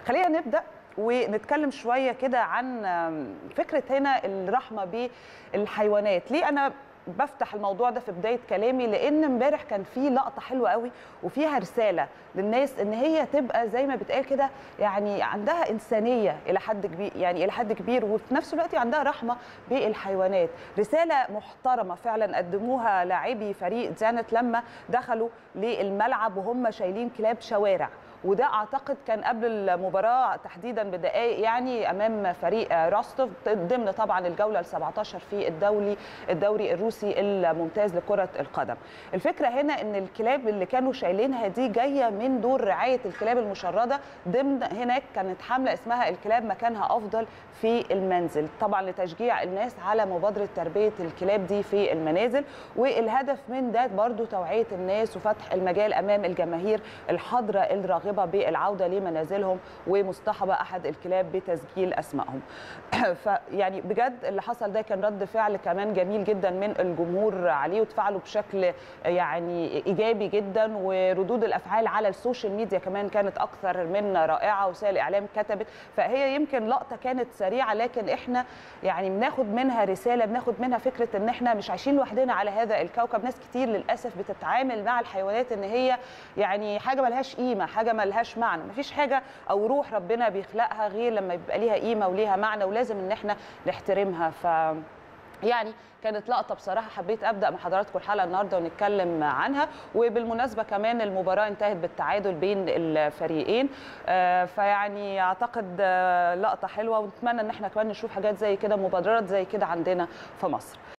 خلينا نبدا ونتكلم شويه كده عن فكره هنا الرحمه بالحيوانات ليه انا بفتح الموضوع ده في بدايه كلامي لان امبارح كان في لقطه حلوه قوي وفيها رساله للناس ان هي تبقى زي ما بتقال كده يعني عندها انسانيه الى حد كبير يعني الى حد كبير وفي نفس الوقت عندها رحمه بالحيوانات رساله محترمه فعلا قدموها لاعبي فريق زانت لما دخلوا للملعب وهم شايلين كلاب شوارع وده اعتقد كان قبل المباراه تحديدا بدقائق يعني امام فريق روستوف ضمن طبعا الجوله ال 17 في الدوري الدوري الروسي الممتاز لكره القدم. الفكره هنا ان الكلاب اللي كانوا شايلينها دي جايه من دور رعايه الكلاب المشرده ضمن هناك كانت حمله اسمها الكلاب مكانها افضل في المنزل طبعا لتشجيع الناس على مبادره تربيه الكلاب دي في المنازل والهدف من ده برضو توعيه الناس وفتح المجال امام الجماهير الحاضره الراغبه بالعوده لمنازلهم ومصطحبه احد الكلاب بتسجيل اسمائهم فيعني بجد اللي حصل ده كان رد فعل كمان جميل جدا من الجمهور عليه وتفاعلوا بشكل يعني ايجابي جدا وردود الافعال على السوشيال ميديا كمان كانت اكثر من رائعه وسائل الاعلام كتبت فهي يمكن لقطه كانت سريعه لكن احنا يعني بناخد منها رساله بناخد منها فكره ان احنا مش عايشين لوحدنا على هذا الكوكب ناس كتير للاسف بتتعامل مع الحيوانات ان هي يعني حاجه ملهاش قيمه حاجه ملهاش معنى مفيش حاجه او روح ربنا بيخلقها غير لما يبقى ليها قيمه وليها معنى ولازم ان احنا نحترمها ف يعني كانت لقطه بصراحه حبيت ابدا مع حضراتكم الحلقه النهارده ونتكلم عنها وبالمناسبه كمان المباراه انتهت بالتعادل بين الفريقين فيعني اعتقد لقطه حلوه ونتمنى ان احنا كمان نشوف حاجات زي كده مبادرات زي كده عندنا في مصر